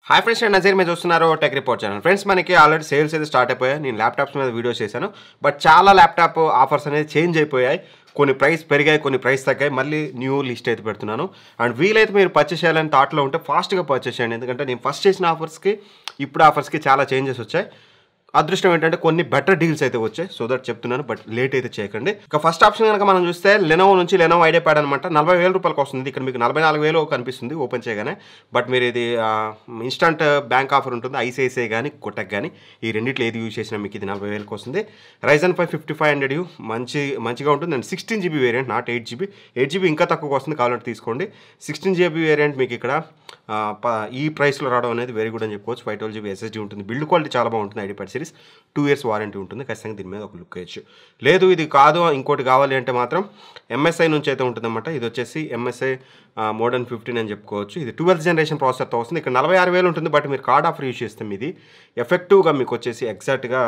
hi friends and Nazeer మీరు చూస్తున్నారు tech report channel friends మనకి ఆల్రెడీ సేల్స్ అయితే స్టార్ట్ అయిపోయాయి నేను ల్యాప్టాప్స్ మీద వీడియోస్ చేశాను బట్ చాలా ల్యాప్టాప్ ఆఫర్స్ అనేది చేంజ్ అయిపోయాయి కొన్ని ప్రైస్ పెరిగాయి కొన్ని ప్రైస్ తగ్గాయి మళ్ళీ న్యూ లిస్ట్ అయితే పెడుతున్నాను అండ్ వీలైతే మీరు పర్చేస్ చేయాలని థాట్లో ఉంటే ఫాస్ట్గా పర్చేస్ చేయండి ఎందుకంటే నేను ఫస్ట్ చేసిన ఆఫర్స్కి ఇప్పుడు ఆఫర్స్కి చాలా చేంజెస్ వచ్చాయి అదృష్టం ఏంటంటే కొన్ని బెటర్ డీల్స్ అయితే వచ్చాయి సో దట్ చెప్తున్నాను బట్ లేట్ అయితే చేయకండి ఇక ఫస్ట్ ఆప్షన్ కనుక మనం చూస్తే లెనోవో నుంచి లెనోవో ఐడియా ప్యాడ్ అనమాట నలభై వేల రూపాయలకు వస్తుంది ఇక్కడ మీకు నలభై నాలుగు వేలు కనిపిస్తుంది ఓపెన్ చేయగానే బట్ మీరు ఇది ఇన్స్టంట్ బ్యాంక్ ఆఫర్ ఉంటుంది ఐసిఐసిఐ కానీ కొట్టక్ కానీ ఈ రెండిట్లో ఏది యూజ్ చేసినా మీకు ఇది నలభై వేలకు వస్తుంది Ryzen five fifty five hundred U మంచి మంచిగా ఉంటుంది and sixteen GB variant not eight GB eight GB ఇంకా తక్కువ వస్తుంది కావాలంటే తీసుకోండి సిక్స్టీన్ జీబీ వేరియంట్ మీకు ఇక్కడ ఆ, ప- ఈ ప్రైస్లో రావడం అనేది వెరీ గుడ్ అని చెప్పుకోవచ్చు ఫైవ్ ట్వెల్వ్ జీబీ ఎస్ఎస్డీ ఉంటుంది బిల్డ్ క్వాలిటీ చాలా బాగుంటుంది IdeaPad series two years warranty ఉంటుంది ఖచ్చితంగా దీని మీద ఒక లుక్ వేయచ్చు లేదు ఇది కాదు ఇంకోటి కావాలి అంటే మాత్రం ఎంఎస్ఐ నుంచి అయితే ఉంటుందన్నమాట ఇది వచ్చేసి ఎంఎస్ఐ మోడర్న్ ఫిఫ్టీన్ అని చెప్పుకోవచ్చు ఇది ట్వెల్త్ జనరేషన్ ప్రాసెసర్తో వస్తుంది ఇక్కడ నలభై ఆరు వేలు ఉంటుంది బట్ మీరు కార్డ్ ఆఫర్ యూజ్ చేస్తాం ఇది ఎఫెక్టివ్గా మీకు వచ్చేసి ఎగ్జాక్ట్గా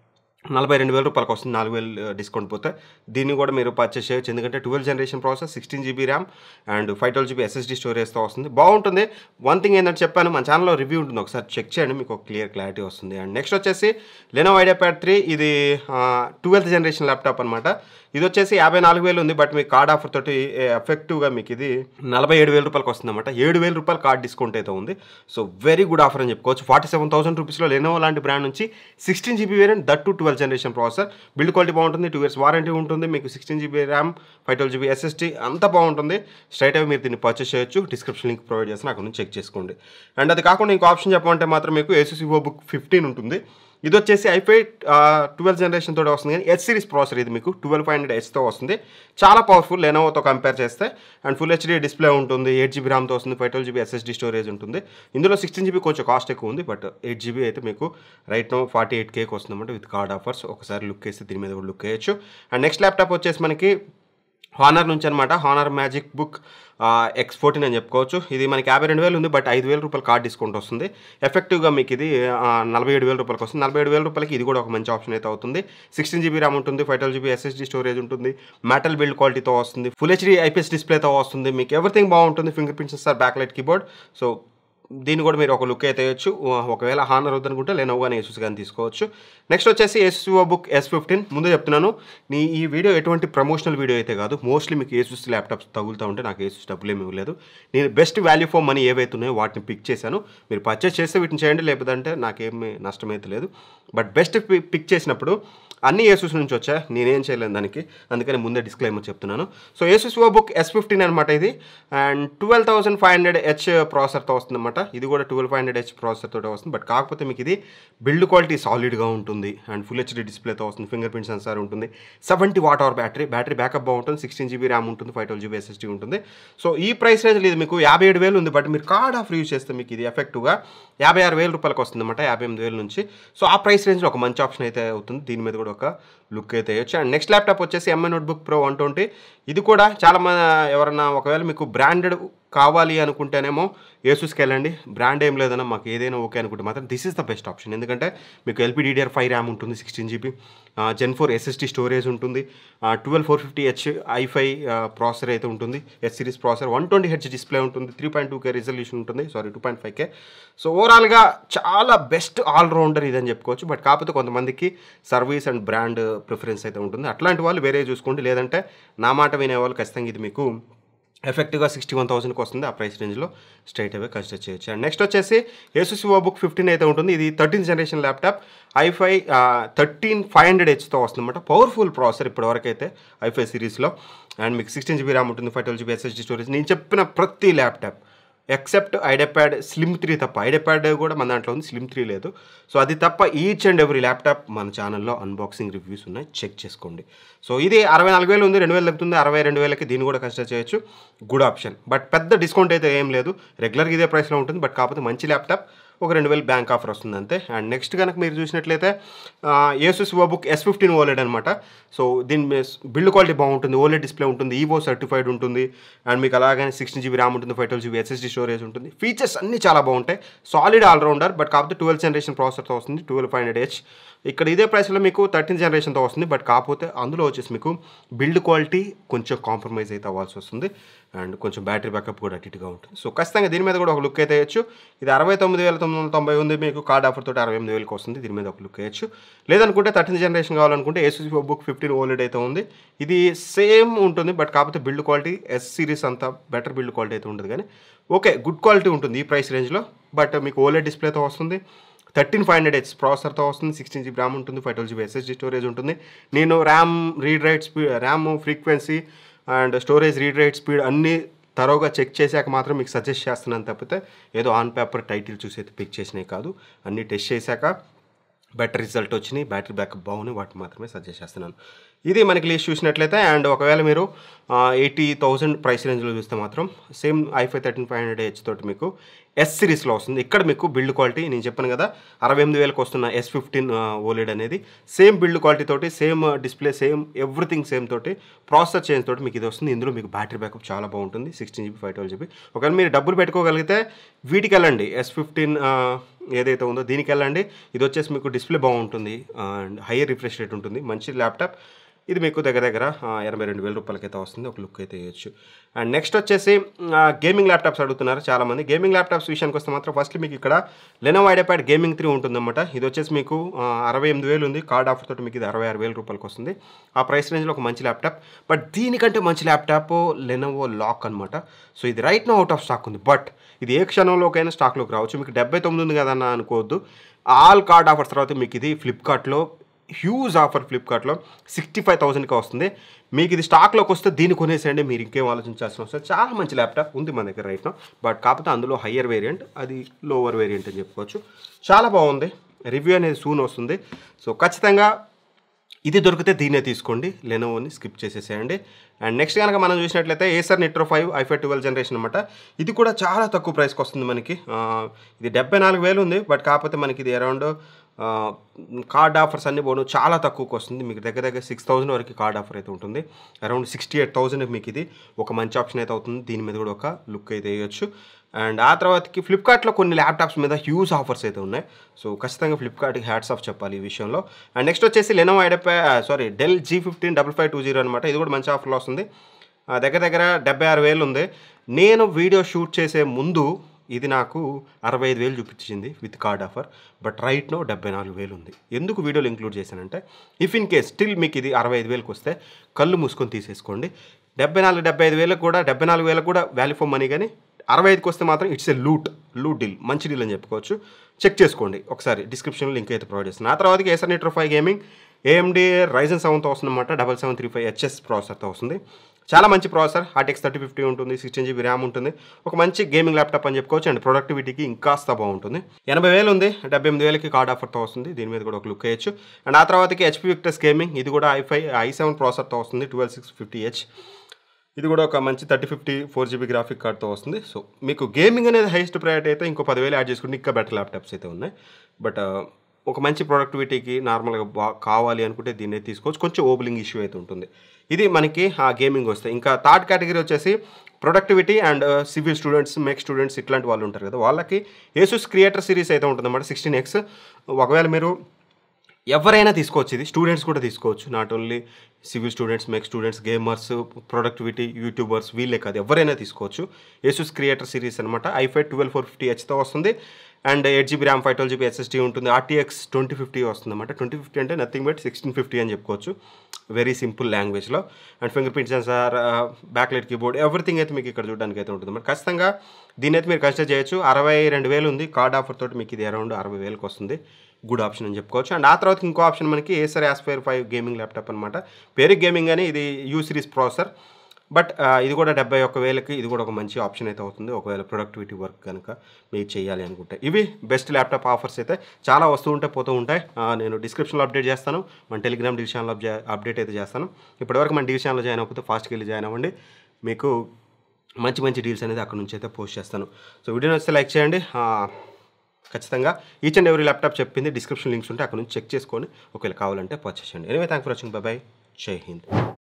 నలభై రెండు వేల రూపాయలకు వస్తుంది నాలుగు వేలు డిస్కౌంట్ పోతే దీన్ని కూడా మీరు పర్చేస్ చేయొచ్చు ఎందుకంటే twelve generation process sixteen GB RAM and five twelve GB SSD స్టోరేజ్తో వస్తుంది బాగుంటుంది వన్ థింగ్ ఏంటంటే చెప్పాను మన ఛానల్లో రివ్యూ ఉంటుంది ఒకసారి చెక్ చేయండి మీకు ఒక క్లియర్ క్లారిటీ వస్తుంది అండ్ నెక్స్ట్ వచ్చేసి లెనో ఐడియా ప్యాడ్ త్రీ ఇది ట్వెల్త్ జనరేషన్ ల్యాప్టాప్ అనమాట ఇది వచ్చేసి యాభై నాలుగు వేలు ఉంది బట్ మీకు కార్డ్ ఆఫర్ తోటి ఎఫెక్టివ్గా మీకు ఇది నలభై ఏడు వేల రూపాయలకు వస్తుంది అనమాట ఏడు వేల రూపాయల కార్డ్ డిస్కౌంట్ అయితే ఉంది సో వెరీ గుడ్ ఆఫర్ అని చెప్పుకోవచ్చు ఫార్టీ సెవెన్ థౌసండ్ రూపీస్లో లెనోవో లాంటి బ్రాండ్ నుంచి sixteen GB variant that to twelve generation processor build quality బాగుంటుంది టూ ఇయర్స్ వారంటీ ఉంటుంది మీకు sixteen GB RAM five twelve GB SSD అంతా బాగుంటుంది స్ట్రైట్ అవి మీరు దీన్ని పర్చేస్ చేయొచ్చు డిస్క్రిప్షన్ లింక్ ప్రొవైడ్ చేస్తాను అక్కడ నుంచి చెక్ చేసుకోండి అండ్ అది కాకుండా ఇంకో ఆప్షన్ చెప్పమంటే మాత్రం మీకు ఏసీసీ బుక్ ఫిఫ్టీన్ ఉంటుంది ఇది వచ్చేసి ఐఫై ట్వెల్వ్ జనరేషన్ తోటి వస్తుంది కానీ హెచ్ సిరీస్ ప్రాసెసర్ ఇది మీకు ట్వెల్వ్ ఫైవ్ హండ్రెడ్ హెచ్తో వస్తుంది చాలా పవర్ఫుల్ లెనోవోతో కంపేర్ చేస్తే అండ్ ఫుల్ హెచ్డీ డిస్ప్లే ఉంటుంది ఎయిట్ జీబీ ర్యామ్తో వస్తుంది five twelve GB SSD storage ఉంటుంది ఇందులో సిక్స్టీన్ జీబీ కొంచెం కాస్ట్ ఎక్కువ ఉంది బట్ ఎయిట్ జీబీ అయితే మీకు రైట్ నో ఫార్టీ ఎయిట్ కేకి వస్తుంది అనమాట విత్ కార్డ్ ఆఫర్స్ ఒకసారి లుక్ వేస్తే దీని మీద కూడా లుక్ వేయచ్చు అండ్ నెక్స్ట్ ల్యాప్టాప్ వచ్చేసి మనకి హానర్ నుంచి అనమాట Honor MagicBook X fourteen అని చెప్పుకోవచ్చు ఇది మనకి యాభై రెండు వేలు ఉంది బట్ ఐదు వేల రూపాయలు కార్డ్ డిస్కౌంట్ వస్తుంది ఎఫెక్టివ్గా మీకు ఇది ఆ, నలభై ఏడు వేల రూపాయలకు వస్తుంది నలభై ఏడు వేల రూపాయలకి ఇది కూడా ఒక మంచి ఆప్షన్ అయితే అవుతుంది సిక్స్టీన్ జీబీ ర్యామ్ ఉంటుంది five twelve GB SSD storage ఉంటుంది మెటల్ బిల్డ్ క్వాలిటీతో వస్తుంది ఫుల్ హెచ్డీ ఐపీఎస్ డిస్ప్లేతో వస్తుంది మీకు ఎవ్రీథింగ్ బాగుంటుంది finger prints sir back light keyboard so దీన్ని కూడా మీరు ఒక లుక్ అయితే వేయచ్చు ఒకవేళ హానర్ వద్దనుకుంటే లెనోవో కానీ ఏసూస్ కానీ తీసుకోవచ్చు నెక్స్ట్ వచ్చేసి ఏసూఓ బుక్ ఎస్ ఫిఫ్టీన్ ముందు చెప్తున్నాను నీ ఈ వీడియో ఎటువంటి ప్రమోషనల్ వీడియో అయితే కాదు మోస్ట్లీ మీకు ఏసూస్ ల్యాప్టాప్స్ తగులుతూ ఉంటే నాకు ఏసూస్ డబ్బులు ఏమి ఇవ్వలేదు నేను బెస్ట్ వాల్యూ ఫర్ మనీ ఏవైతే ఉన్నాయో వాటిని పిక్ చేశాను మీరు పర్చేస్ చేస్తే వీటిని చేయండి లేకపోతే నాకేమీ నష్టమైతే లేదు బట్ బెస్ట్ పిక్ చేసినప్పుడు అన్ని ఏసూస్ నుంచి వచ్చాయి నేనేం చేయలేను దానికి అందుకని ముందే డిస్క్లైమర్ చెప్తున్నాను so Asus Vivobook S fifteen అనమాట ఇది and twelve thousand five hundred H ప్రాసెసర్తో వస్తుందన్నమాట ఇది కూడా twelve five hundred H processor తోటే వస్తుంది బట్ కాకపోతే మీకు ఇది బిల్డ్ క్వాలిటీ సాలిడ్గా ఉంటుంది అండ్ ఫుల్ హెచ్డీ డిస్ప్లేతో వస్తుంది ఫింగర్ ప్రింట్ సెన్సార్ ఉంటుంది seventy watt hour battery battery backup బాగుంటుంది సిక్స్టీన్ జీబీ ర్యామ్ ఉంటుంది ఫైవ్ ట్వెల్వ్ జీబీ ఎస్ఎస్టీ ఉంటుంది సో ఈ ప్రైస్ రేంజ్ ఇది మీకు యాభై ఏడు వేలు ఉంది బట్ మీరు కార్డ్ ఆఫర్ యూజ్ చేస్తే మీకు ఇది ఎఫెక్టివ్గా యాభై ఆరు వేల రూపాయలకు వస్తుంది అనమాట యాభై ఎనిమిది వేల నుంచి సో ఆ ప్రైస్ రేంజ్లో ఒక మంచి ఆప్షన్ అయితే అవుతుంది దీని మీద కూడా ఒక లుక్ అయితే వేయచ్చు అండ్ నెక్స్ట్ ల్యాప్టాప్ వచ్చేసి Mi notebook pro one twenty ఇది కూడా చాలా మంది ఎవరన్నా ఒకవేళ మీకు బ్రాండెడ్ కావాలి అనుకుంటేనేమో ఏసూస్కి వెళ్ళండి బ్రాండ్ ఏం లేదన్నా మాకు ఏదైనా ఓకే అనుకుంటే మాత్రం this is the best option ఎందుకంటే మీకు ఎల్పీడీడీఆర్ ఫైవ్ ర్యామ్ ఉంటుంది sixteen GB gen four SSD storage ఉంటుంది twelve four fifty H i five processor అయితే ఉంటుంది S series processor one twenty H display ఉంటుంది three point two K resolution ఉంటుంది sorry two point five K so ఓవరాల్గా చాలా best allrounder ఇదని చెప్పుకోవచ్చు but కాకపోతే కొంతమందికి సర్వీస్ అండ్ బ్రాండ్ ప్రిఫరెన్స్ అయితే ఉంటుంది అట్లాంటి వాళ్ళు వేరే చూసుకోండి లేదంటే నా మాట వినే వాళ్ళు ఖచ్చితంగా ఇది మీకు ఎఫెక్టివ్గా సిక్స్టీ వన్ థౌసండ్కి వస్తుంది ఆ ప్రైస్ రేంజ్లో స్ట్రైట్ అవే కన్సిడర్ చేయొచ్చు అండ్ నెక్స్ట్ వచ్చేసి ఏసూసి ఓ బుక్ ఫిఫ్టీన్ అయితే ఉంటుంది ఇది thirteen generation laptop i five thirteen five hundred హెచ్తో వస్తుంది అనమాట పవర్ఫుల్ ప్రాసెసర్ ఇప్పటివరకు అయితే ఐఫై సిరీస్లో అండ్ మీకు సిక్స్టీన్ జీబీ ర్యామ్ ఉంటుంది five twelve GB SSD storage నేను చెప్పిన ప్రతి laptop except IdeaPad slim three తప్ప ఐడెప్యాడ్ కూడా మన దాంట్లో ఉంది స్లిమ్ త్రీ లేదు సో అది తప్ప ఈచ్ అండ్ ఎవ్రీ ల్యాప్టాప్ మన ఛానల్లో అన్బాక్సింగ్ రివ్యూస్ ఉన్నాయి చెక్ చేసుకోండి సో ఇది అరవై నాలుగు వేలు ఉంది రెండు వేలు తగ్గుతుంది అరవై రెండు వేలకి దీన్ని కూడా కన్సిడర్ చేయొచ్చు గుడ్ ఆప్షన్ బట్ పెద్ద డిస్కౌంట్ అయితే ఏం లేదు రెగ్యులర్గా ఇదే ప్రైస్లో ఉంటుంది బట్ కాకపోతే మంచి ల్యాప్టాప్ ఒక రెండు వేలు బ్యాంక్ ఆఫర్ వస్తుంది అంతే అండ్ నెక్స్ట్ కనుక మీరు చూసినట్లయితే Asus book S fifteen OLED అనమాట సో దీని బిల్డ్ క్వాలిటీ బాగుంటుంది ఓలెడ్ డిస్ప్లే ఉంటుంది ఈవో సర్టిఫైడ్ ఉంటుంది అండ్ మీకు అలాగనే సిక్స్టీన్ జీబీ ర్యామ్ ఉంటుంది five twelve GB SSD storage ఉంటుంది ఫీచర్స్ అన్నీ చాలా బాగుంటాయి సాలిడ్ ఆల్రౌండర్ బట్ కాకపోతే ట్వెల్వ్ జనరేషన్ ప్రాసెసర్తో వస్తుంది ట్వెల్వ్ ఫైవ్ హండ్రెడ్ హెచ్ ఇక్కడ ఇదే ప్రైస్లో మీకు థర్టీన్ జనరేషన్తో వస్తుంది బట్ కాకపోతే అందులో వచ్చేసి మీకు బిల్డ్ క్వాలిటీ కొంచెం కాంప్రమైజ్ అయితే అవ్వాల్సి వస్తుంది అండ్ కొంచెం బ్యాటరీ బ్యాకప్ కూడా అటు ఇటుగా ఉంటుంది సో ఖచ్చితంగా దీని మీద కూడా ఒక లుక్ అయితే వేయచ్చు ఇది అరవై తొమ్మిది వేల తొమ్మిది వందల తొంభై ఉంది మీకు కార్డ్ ఆఫర్ తోటి అరవై ఎనిమిది వేలకు వస్తుంది దీని మీద ఒక లుక్ వేయచ్చు లేదనుకుంటే థర్టీన్ జనరేషన్ కావాలనుకుంటే ఏసూసీ బుక్ ఫిఫ్టీన్ ఓల్డ్ అయితే ఉంది ఇది సేమ్ ఉంటుంది బట్ కాకపోతే బిల్డ్ క్వాలిటీ ఎస్ సిరీస్ అంతా బెటర్ బిల్డ్ క్వాలిటీ అయితే ఉంటుంది కానీ ఓకే గుడ్ క్వాలిటీ ఉంటుంది ఈ ప్రైస్ రేంజ్లో బట్ మీకు ఓలెడ్ డిస్ప్లేతో వస్తుంది థర్టీన్ ఫైవ్ హండ్రెడ్ హెచ్ ప్రాసెసర్తో వస్తుంది సిక్స్టీన్ జీబీ ర్యామ్ ఉంటుంది five twelve GB SSD storage ఉంటుంది నేను RAM read write speed RAM frequency and storage read write speed అన్నీ తరోగా చెక్ చేశాక మాత్రం మీకు సజెస్ట్ చేస్తున్నాను తప్పితే ఏదో ఆన్ పేపర్ టైటిల్ చూసి అయితే పిక్ చేసినవి కాదు అన్నీ టెస్ట్ చేశాక బెటర్ రిజల్ట్ వచ్చినాయి బ్యాటరీ బ్యాకప్ బాగున్నాయి వాటిని మాత్రమే సజెస్ట్ చేస్తున్నాను ఇది మనకి లిస్ట్ చూసినట్లయితే అండ్ ఒకవేళ మీరు ఎయిటీ థౌసండ్ ప్రైస్ రేంజ్లో చూస్తే మాత్రం same i five thirteen five hundred H తోటి మీకు ఎస్ సిరీస్లో వస్తుంది ఇక్కడ మీకు బిల్డ్ క్వాలిటీ నేను చెప్పాను కదా అరవై ఎనిమిది వేలకు వస్తున్న ఎస్ ఫిఫ్టీన్ ఓలెడ్ అనేది సేమ్ బిల్డ్ క్వాలిటీ తోటి same display same everything same తోటి ప్రాసెసర్ చేంజ్ తోటి మీకు ఇది వస్తుంది ఇందులో మీకు బ్యాటరీ బ్యాకప్ చాలా బాగుంటుంది sixteen GB five twelve GB ఒకవేళ మీరు డబ్బులు పెట్టుకోగలిగితే వీటికి వెళ్ళండి ఎస్ ఫిఫ్టీన్ ఏదైతే ఉందో దీనికి వెళ్ళండి ఇది వచ్చేసి మీకు డిస్ప్లే బాగుంటుంది అండ్ హైయర్ రిఫ్రెష్ రేట్ ఉంటుంది మంచి ల్యాప్టాప్ ఇది మీకు దగ్గర దగ్గర ఆ, ఎనభై రెండు వేల రూపాయలకైతే వస్తుంది ఒక లుక్ అయితే వేయచ్చు అండ్ నెక్స్ట్ వచ్చేసి గేమింగ్ ల్యాప్టాప్స్ అడుగుతున్నారు చాలామంది గేమింగ్ ల్యాప్టాప్స్ విషయానికి వస్తే మాత్రం ఫస్ట్ మీకు ఇక్కడ లెనోవ్ ఐడియాప్యాడ్ గేమింగ్ త్రీ ఉంటుందన్నమాట ఇది వచ్చేసి మీకు ఆ, అరవై ఎనిమిది వేలు ఉంది కార్డ్ ఆఫర్ తోటి మీకు ఇది అరవై ఆరు వేల రూపాయలకి వస్తుంది ఆ ప్రైస్ రేంజ్లో ఒక మంచి ల్యాప్టాప్ బట్ దీనికంటే మంచి ల్యాప్టాప్ లెనోవో లాక్ అనమాట సో ఇది right now out of stock ఉంది బట్ ఇది ఏ క్షణంలోకైనా స్టాక్లోకి రావచ్చు మీకు డెబ్బై తొమ్మిది ఉంది కదన్న అనుకోవద్దు ఆల్ కార్డ్ ఆఫర్స్ తర్వాత మీకు ఇది ఫ్లిప్కార్ట్లో హ్యూజ్ ఆఫర్ ఫ్లిప్కార్ట్లో సిక్స్టీ ఫైవ్ థౌసండ్కి వస్తుంది మీకు ఇది స్టాక్లోకి వస్తే దీన్ని కొనేసేయండి మీరు ఇంకేం ఆలోచించాల్సిన అవసరం చాలా మంచి ల్యాప్టాప్ ఉంది మన దగ్గర రైట్ బట్ కాకపోతే అందులో హయ్యర్ వేరియంట్ అది లోవర్ వేరియంట్ అని చెప్పుకోవచ్చు చాలా బాగుంది రివ్యూ అనేది సూన్ వస్తుంది సో ఖచ్చితంగా ఇది దొరికితే దీన్నే తీసుకోండి లెనోవోని స్కిప్ చేసేసేయండి అండ్ నెక్స్ట్ కనుక మనం చూసినట్లయితే Acer Nitro five i five twelve generation అనమాట ఇది కూడా చాలా తక్కువ ప్రైస్కి వస్తుంది మనకి ఆ, ఇది డెబ్బై నాలుగు వేలు ఉంది బట్ కాకపోతే మనకి ఇది అరౌండ్ కార్డ్ ఆఫర్స్ అన్ని పోను చాలా తక్కువకి వస్తుంది మీకు దగ్గర దగ్గర సిక్స్ థౌసండ్ వరకు కార్డ్ ఆఫర్ అయితే ఉంటుంది అరౌండ్ సిక్స్టీ ఎయిట్ థౌసండ్ మీకు ఇది ఒక మంచి ఆప్షన్ అయితే అవుతుంది దీని మీద కూడా ఒక లుక్ అయితే వేయచ్చు అండ్ ఆ తర్వాతకి ఫ్లిప్కార్ట్లో కొన్ని ల్యాప్టాప్స్ మీద హ్యూజ్ ఆఫర్స్ అయితే ఉన్నాయి సో ఖచ్చితంగా ఫ్లిప్కార్ట్కి హ్యాట్స్ ఆఫ్ చెప్పాలి ఈ విషయంలో అండ్ నెక్స్ట్ వచ్చేసి Lenovo IdeaPad sorry Dell G fifteen double five two zero అనమాట ఇది కూడా మంచి ఆఫర్లో వస్తుంది ఆ, దగ్గర దగ్గర డెబ్బై ఆరు వేలు ఉంది నేను వీడియో షూట్ చేసే ముందు ఇది నాకు అరవై ఐదు వేలు చూపించింది with card offer but right no డెబ్బై నాలుగు వేలు ఉంది ఎందుకు వీడియోలో ఇంక్లూడ్ చేశానంటే ఇఫ్ ఇన్ కేస్ స్టిల్ మీకు ఇది అరవై ఐదు వేలకు వస్తే కళ్ళు మూసుకొని తీసేసుకోండి డెబ్బై నాలుగు డెబ్బై ఐదు వేలకు కూడా డెబ్బై నాలుగు వేలకు కూడా వాల్యూ ఫర్ మనీ కానీ అరవై ఐదుకి వస్తే మాత్రం it's a loot loot deal మంచి డీల్ అని చెప్పుకోవచ్చు చెక్ చేసుకోండి ఒకసారి డిస్క్రిప్షన్లో లింక్ అయితే ప్రొవైడ్ చేస్తాను ఆ తర్వాతకి Acer Nitro five gaming AMD Ryzen సెవెన్తో వస్తుందన్నమాట double seven three five HS ప్రాసెసర్తో వస్తుంది చాలా మంచి ప్రాసెసర్ హార్టెక్స్ థర్టీ ఫిఫ్టీ ఉంటుంది సిక్స్టీన్ జీబీ ర్యామ్ ఉంటుంది ఒక మంచి గేమింగ్ ల్యాప్టాప్ అని చెప్పుకోవచ్చు అండ్ ప్రొడక్టివిటీకి ఇంకాస్త బాగుంటుంది ఎనభై వేలు ఉంది డెబ్బై ఎనిమిది వేలకి కార్డ్ ఆఫర్తో వస్తుంది దీని మీద కూడా ఒక లుక్ వేయచ్చు అండ్ ఆ తర్వాతకి హెచ్పి విక్టర్స్ గేమింగ్ ఇది కూడా ఐఫై ఐ సెవెన్ ప్రాసెసర్తో వస్తుంది ట్వెల్వ్ సిక్స్ ఫిఫ్టీ హెచ్ ఇది కూడా ఒక మంచి thirty fifty four GB graphic కార్డ్తో వస్తుంది సో మీకు గేమింగ్ అనేది హైయెస్ట్ ప్రయారిటీ అయితే ఇంకో పదివేలు యాడ్ చేసుకుంటే ఇంకా బెటర్ ల్యాప్టాప్స్ అయితే ఉన్నాయి బట్ ఒక మంచి ప్రొడక్టివిటీకి నార్మల్గా బా కావాలి అనుకుంటే దీన్ని తీసుకోవచ్చు కొంచెం ఓబులింగ్ ఇష్యూ అయితే ఉంటుంది ఇది మనకి ఆ గేమింగ్ వస్తాయి ఇంకా థర్డ్ కేటగిరీ వచ్చేసి productivity and civil students mech students ఇట్లాంటి వాళ్ళు ఉంటారు కదా వాళ్ళకి ఏసూస్ క్రియేటర్ సిరీస్ అయితే ఉంటుందన్నమాట సిక్స్టీన్ ఎక్స్ ఒకవేళ మీరు ఎవరైనా తీసుకోవచ్చు ఇది స్టూడెంట్స్ కూడా తీసుకోవచ్చు not only civil students mech students gamers productivity YouTubers వీళ్ళే కాదు ఎవరైనా తీసుకోవచ్చు ఏసూస్ క్రియేటర్ సిరీస్ అనమాట ఐఫై ట్వెల్వ్ ఫోర్ ఫిఫ్టీ హెచ్తో వస్తుంది and eight GB RAM five twelve GB SSD ఉంటుంది ఆర్టీఎక్స్ ట్వంటీ ఫిఫ్టీ వస్తుంది అనమాట ట్వంటీ ఫిఫ్టీ అంటే నథింగ్ బట్ సిక్స్టీన్ ఫిఫ్టీ అని చెప్పుకోవచ్చు వెరీ సింపుల్ లాంగ్వేజ్లో and finger print sensor backlight keyboard everything అయితే మీకు ఇక్కడ చూడడానికి అయితే ఉంటుంది మరి ఖచ్చితంగా దీని అయితే మీరు కన్సిడర్ చేయొచ్చు అరవై రెండు వేలు ఉంది కార్డ్ ఆఫర్ తోటి మీకు ఇది అరౌండ్ అరవై వేలకు వస్తుంది గుడ్ ఆప్షన్ అని చెప్పుకోవచ్చు అండ్ ఆ తర్వాత ఇంకో ఆప్షన్ మనకి Acer Aspire five gaming laptop అనమాట పేరు గేమింగ్ అని ఇది యూ సిరీస్ ప్రాసెసర్ బట్ ఇది కూడా డెబ్బై ఒక్క వేలకి ఇది కూడా ఒక మంచి ఆప్షన్ అయితే అవుతుంది ఒకవేళ ప్రొడక్టివిటీ వర్క్ కనుక మీరు చేయాలి అనుకుంటే ఇవి బెస్ట్ ల్యాప్టాప్ ఆఫర్స్ అయితే చాలా వస్తూ ఉంటాయి పోతూ ఉంటాయి ఆ, నేను డిస్క్రిప్షన్లో అప్డేట్ చేస్తాను మన టెలిగ్రామ్ డివిజన్లో అప్డేట్ అయితే చేస్తాను ఇప్పటివరకు మన డివిజన్లో జాయిన్ అవ్వకపోతే ఫాస్ట్కి వెళ్ళి జాయిన్ అవ్వండి మీకు మంచి మంచి డీల్స్ అనేది అక్కడ నుంచి అయితే పోస్ట్ చేస్తాను సో వీడియో వస్తే లైక్ చేయండి ఆ, ఖచ్చితంగా ఈచ్ అండ్ ఎవరీ ల్యాప్టాప్ చెప్పింది డిస్క్రిప్షన్ లింక్స్ ఉంటే అక్కడ నుంచి చెక్ చేసుకొని ఒకవేళ కావాలంటే పర్చేస్ చేయండి anyway thank for watching bye జై హింద్